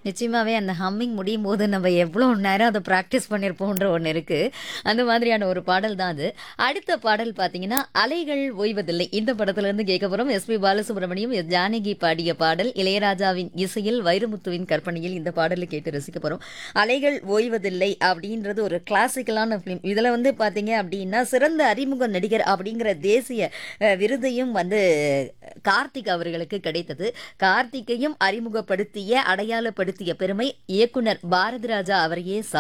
நிச்சயமாவே அந்த ஹம்மிங் முடியும் போது நம்ம எவ்வளோ நேரம் அதை ப்ராக்டிஸ் பண்ணியிருப்போன்ற ஒன்று இருக்கு அந்த மாதிரியான ஒரு பாடல் தான் அது அடுத்த பாடல் பார்த்தீங்கன்னா அலைகள் ஓய்வதில்லை இந்த படத்துல இருந்து கேட்க போறோம் எஸ்பி பாலசுப்ரமணியம் எஸ் ஜானகி பாடிய பாடல் இளையராஜாவின் இசையில் வைரமுத்துவின் கற்பனையில் இந்த பாடலை கேட்டு ரசிக்க போறோம் அலைகள் ஓய்வதில்லை அப்படின்றது ஒரு கிளாசிக்கலான ஃபிலிம் இதில் வந்து பார்த்தீங்க அப்படின்னா சிறந்த அறிமுக நடிகர் அப்படிங்கிற தேசிய அஹ், விருதையும் வந்து கார்த்திக் அவர்களுக்கு கிடைத்தது கார்த்திக்கையும் அறிமுகப்படுத்திய அடையாளப்படுத்திய பெருமை இயக்குனர் பாரதிராஜா அவரையே